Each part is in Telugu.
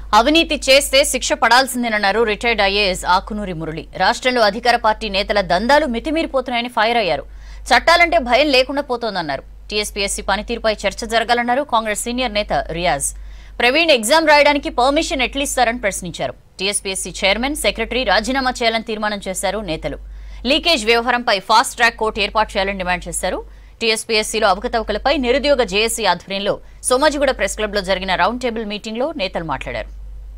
అవినీతి చేస్తే శిక్ష పడాల్సిందేనన్నారు రిటైర్డ్ ఐఏఎస్ ఆకునూరి మురళి రాష్ట్రంలో అధికార పార్టీ నేతల దందాలు మితిమీరిపోతున్నాయని ఫైర్ అయ్యారు చట్టాలంటే భయం లేకుండా పోతోందన్నారు టీఎస్పీఎస్సీ పనితీరుపై చర్చ జరగాలన్నారు కాంగ్రెస్ సీనియర్ నేత రియాజ్ ప్రవీణ్ ఎగ్జామ్ రాయడానికి పర్మిషన్ ఎట్లిస్తారని ప్రశ్నించారు టీఎస్పీఎస్సీ చైర్మన్ సెక్రటరీ రాజీనామా చేయాలని తీర్మానం చేశారు నేతలు లీకేజ్ వ్యవహారంపై ఫాస్ట్ ట్రాక్ కోర్టు ఏర్పాటు చేయాలని డిమాండ్ చేశారు టీఎస్పీఎస్సీలో అవకతవకలపై నిరుద్యోగ జేఏసీ ఆధ్వర్యంలో సోమాజిగూడ ప్రెస్ క్లబ్లో జరిగిన రౌండ్ టేబుల్ మీటింగ్లో నేతలు మాట్లాడారు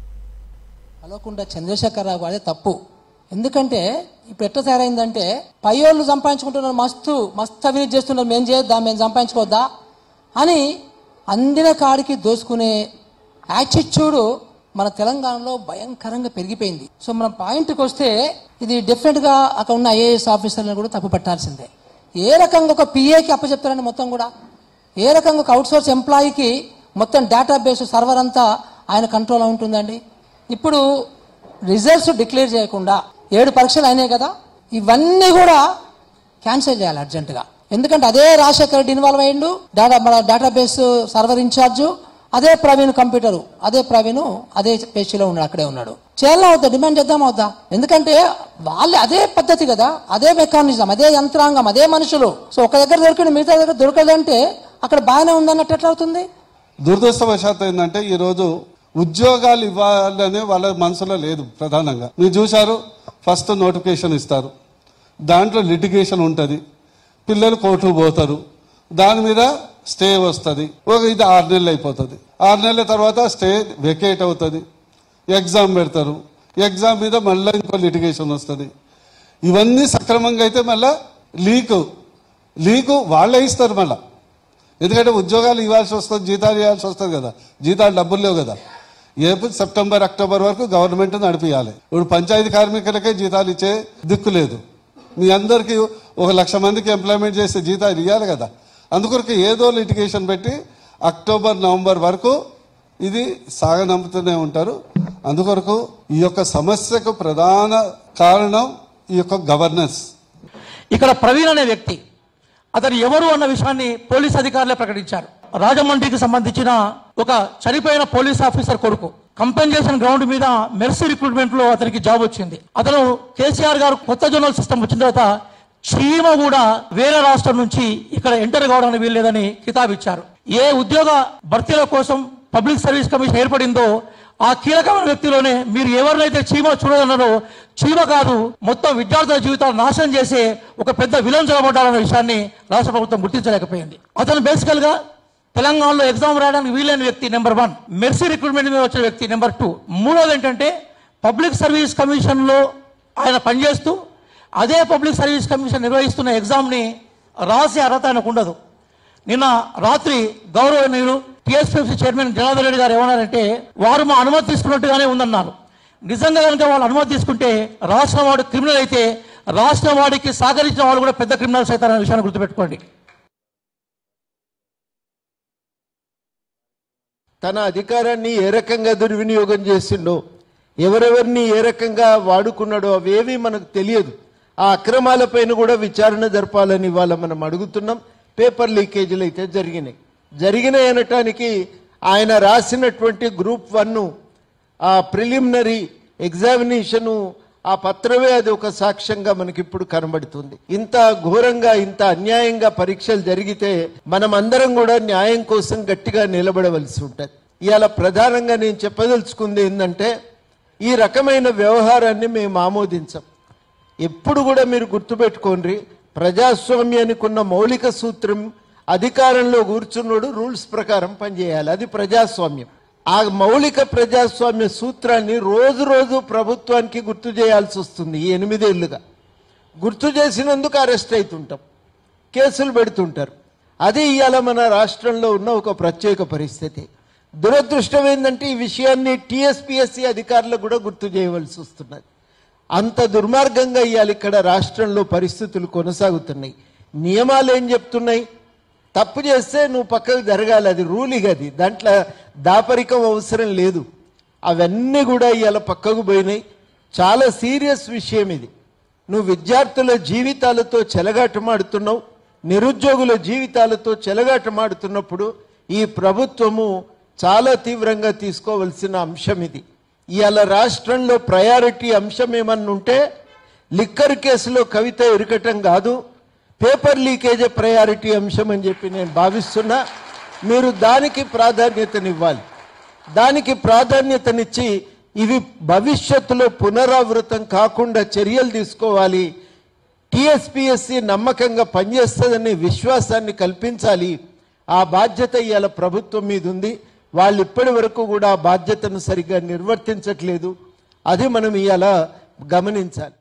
కలవకుండా చంద్రశేఖరరావు అదే తప్పు ఎందుకంటే ఇప్పుడు ఎట్లా తయారైందంటే పయ్యోళ్ళు సంపాదించుకుంటున్నారు మస్తు మస్తు అవినీతి చేస్తున్నారు మేము చేద్దాం మేము సంపాదించుకోవద్దా అని అందిన కాడికి దోసుకునే యాటిట్యూడ్ మన తెలంగాణలో భయంకరంగా పెరిగిపోయింది సో మన పాయింట్కి వస్తే ఇది డెఫినెట్గా అక్కడ ఉన్న ఐఏఎస్ ఆఫీసర్లను కూడా తప్పు పట్టాల్సిందే ఏ రకంగా ఒక పిఏకి అప్పచెప్తారని మొత్తం కూడా ఏ రకంగా ఒక అవుట్సోర్స్ ఎంప్లాయీకి మొత్తం డేటాబేస్ సర్వర్ అంతా ఆయన కంట్రోల్లో ఉంటుందండి ఇప్పుడు రిజల్ట్స్ డిక్లేర్ చేయకుండా ఏడు పరీక్షలు అయినాయి కదా ఇవన్నీ కూడా క్యాన్సిల్ చేయాలి అర్జెంటుగా ఎందుకంటే అదే రాజశేఖర రెడ్డి ఇన్వాల్వ్ అయ్యిండు డేటా మన డేటాబేస్ సర్వర్ ఇన్ఛార్జు అదే ప్రవీణ్ కంప్యూటర్ అదే ప్రవీణ్ అదే పేజీలో ఉన్నాడు అక్కడే ఉన్నాడు చేయాలా అవుతా డిమాండ్ చేద్దాం అవుతా ఎందుకంటే వాళ్ళు అదే పద్ధతి కదా అదే మెకానిజం అదే యంత్రాంగం అదే మనుషులు సో ఒక దగ్గర దొరికిన మిగతా దగ్గర దొరకదంటే అక్కడ బాగానే ఉందన్నట్టు ఎట్లా అవుతుంది దురదృష్టవశాత్తు ఏంటంటే ఈరోజు ఉద్యోగాలు ఇవ్వాలనే వాళ్ళ మనసులో లేదు ప్రధానంగా మీరు చూశారు ఫస్ట్ నోటిఫికేషన్ ఇస్తారు దాంట్లో లిటిగేషన్ ఉంటుంది పిల్లలు కోర్టుకు పోతారు దాని మీద స్టే వస్తుంది ఒక ఇది ఆరు నెలలు అయిపోతుంది ఆరు నెలల తర్వాత స్టే వెకేట్ అవుతుంది ఎగ్జామ్ పెడతారు ఎగ్జామ్ మీద మళ్ళీ ఇంకో లిటిగేషన్ వస్తుంది ఇవన్నీ సక్రమంగా అయితే మళ్ళీ లీకు లీకు వాళ్ళే ఇస్తారు మళ్ళీ ఎందుకంటే ఉద్యోగాలు ఇవ్వాల్సి వస్తుంది జీతాలు ఇవ్వాల్సి వస్తుంది కదా జీతాలు డబ్బులు లేవు కదా ఏప్రిల్ సెప్టెంబర్ అక్టోబర్ వరకు గవర్నమెంట్ నడిపియాలి ఇప్పుడు పంచాయతీ కార్మికులకే జీతాలు ఇచ్చే దిక్కు లేదు మీ అందరికీ ఒక లక్ష మందికి ఎంప్లాయ్మెంట్ చేసే జీతాలు ఇవ్వాలి కదా అందుకొరకు ఏదో లిటిగేషన్ పెట్టి అక్టోబర్ నవంబర్ వరకు ఇది సాగనంపుతూనే ఉంటారు అందుకొరకు ఈ యొక్క సమస్యకు ప్రధాన కారణం ఈ యొక్క గవర్నెన్స్ ఇక్కడ ప్రవీణ్ అనే వ్యక్తి అతను ఎవరు అన్న విషయాన్ని పోలీస్ అధికారులే ప్రకటించారు రాజమండ్రికి సంబంధించిన ఒక చనిపోయిన పోలీస్ ఆఫీసర్ కొడుకు కంపెన్సేషన్ గ్రౌండ్ మీద మెర్సీ రిక్రూట్మెంట్ లో అతనికి జాబ్ వచ్చింది అతను కేసీఆర్ గారు కొత్త జోనల్ సిస్టమ్ వచ్చిన తర్వాత చీమ కూడా వేరే రాష్ట్రం నుంచి ఇక్కడ ఎంటర్ కావడానికి వీల్లేదని కితాబ్ ఇచ్చారు ఏ ఉద్యోగ భర్తీల కోసం పబ్లిక్ సర్వీస్ కమిషన్ ఏర్పడిందో ఆ కీలకమైన వ్యక్తిలోనే మీరు ఎవరినైతే చీమ చూడదన్నారో చీమ కాదు మొత్తం విద్యార్థుల జీవితాలు నాశనం చేసే ఒక పెద్ద విలన్ జరగబడ్డారన్న విషయాన్ని రాష్ట్ర ప్రభుత్వం గుర్తించలేకపోయింది అతను బేసికల్ గా తెలంగాణలో ఎగ్జామ్ రాయడానికి వీలైన వ్యక్తి నెంబర్ వన్ మెర్సీ రిక్రూట్మెంట్ మీద వచ్చిన వ్యక్తి నెంబర్ టూ మూడోది ఏంటంటే పబ్లిక్ సర్వీస్ కమిషన్ లో ఆయన పనిచేస్తూ అదే పబ్లిక్ సర్వీస్ కమిషన్ నిర్వహిస్తున్న ఎగ్జామ్ని రాసే అర్హత ఆయనకు ఉండదు నిన్న రాత్రి గౌరవనీయులు టీఎస్పీఎస్సీ చైర్మన్ జనార్దన్ రెడ్డి గారు ఏమన్నారంటే వారు మా అనుమతి తీసుకున్నట్టుగానే ఉందన్నారు నిజంగా కనుక వాళ్ళు అనుమతి తీసుకుంటే రాష్ట్రం వాడు క్రిమినల్ అయితే రాష్ట్రం వాడికి సహకరించిన వాళ్ళు కూడా పెద్ద క్రిమినల్స్ అవుతారనే విషయాన్ని గుర్తుపెట్టుకోండి తన అధికారాన్ని ఏ రకంగా దుర్వినియోగం చేసిండో ఎవరెవరిని ఏ రకంగా వాడుకున్నాడో అవేవి మనకు తెలియదు ఆ అక్రమాలపైన కూడా విచారణ జరపాలని ఇవాళ మనం అడుగుతున్నాం పేపర్ లీకేజీలు అయితే జరిగినాయి జరిగినాయి అనటానికి ఆయన రాసినటువంటి గ్రూప్ వన్ ఆ ప్రిలిమినరీ ఎగ్జామినేషను ఆ పత్రమే అది ఒక సాక్ష్యంగా మనకి ఇప్పుడు కనబడుతుంది ఇంత ఘోరంగా ఇంత అన్యాయంగా పరీక్షలు జరిగితే మనం అందరం కూడా న్యాయం కోసం గట్టిగా నిలబడవలసి ఉంటుంది ఇవాళ ప్రధానంగా నేను చెప్పదలుచుకుంది ఏంటంటే ఈ రకమైన వ్యవహారాన్ని మేము ఆమోదించం ఎప్పుడు కూడా మీరు గుర్తుపెట్టుకోండి ప్రజాస్వామ్యానికి ఉన్న మౌలిక సూత్రం అధికారంలో కూర్చున్నోడు రూల్స్ ప్రకారం పనిచేయాలి అది ప్రజాస్వామ్యం ఆ మౌలిక ప్రజాస్వామ్య సూత్రాన్ని రోజు రోజు ప్రభుత్వానికి గుర్తు చేయాల్సి వస్తుంది ఈ ఎనిమిదేళ్లుగా గుర్తు చేసినందుకు అరెస్ట్ అవుతుంటాం కేసులు పెడుతుంటారు అది ఇవాళ మన రాష్ట్రంలో ఉన్న ఒక ప్రత్యేక పరిస్థితి దురదృష్టం ఏంటంటే ఈ విషయాన్ని టీఎస్పీఎస్సీ అధికారులకు కూడా గుర్తు చేయవలసి వస్తున్నది అంత దుర్మార్గంగా ఇవాళ ఇక్కడ రాష్ట్రంలో పరిస్థితులు కొనసాగుతున్నాయి నియమాలు ఏం చెప్తున్నాయి తప్పు చేస్తే నువ్వు పక్కకు జరగాలి అది రూలింగ్ అది దాంట్లో దాపరికం అవసరం లేదు అవన్నీ కూడా ఇవాళ పక్కకు పోయినాయి చాలా సీరియస్ విషయం ఇది నువ్వు విద్యార్థుల జీవితాలతో చెలగాటమాడుతున్నావు నిరుద్యోగుల జీవితాలతో చెలగాటమాడుతున్నప్పుడు ఈ ప్రభుత్వము చాలా తీవ్రంగా తీసుకోవలసిన అంశం ఇది ఇవాళ రాష్ట్రంలో ప్రయారిటీ అంశం ఏమన్నా ఉంటే లిక్కర్ కేసులో కవిత ఇరకటం కాదు పేపర్ లీకేజే ప్రయారిటీ అంశం అని చెప్పి నేను భావిస్తున్నా మీరు దానికి ప్రాధాన్యతనివ్వాలి దానికి ప్రాధాన్యతనిచ్చి ఇవి భవిష్యత్తులో పునరావృతం కాకుండా చర్యలు తీసుకోవాలి టిఎస్పిఎస్సి నమ్మకంగా పనిచేస్తుందనే విశ్వాసాన్ని కల్పించాలి ఆ బాధ్యత ఇవాళ ప్రభుత్వం మీద ఉంది వాళ్ళు ఇప్పటి వరకు కూడా ఆ బాధ్యతను సరిగ్గా నిర్వర్తించట్లేదు అది మనం ఇవాళ గమనించాలి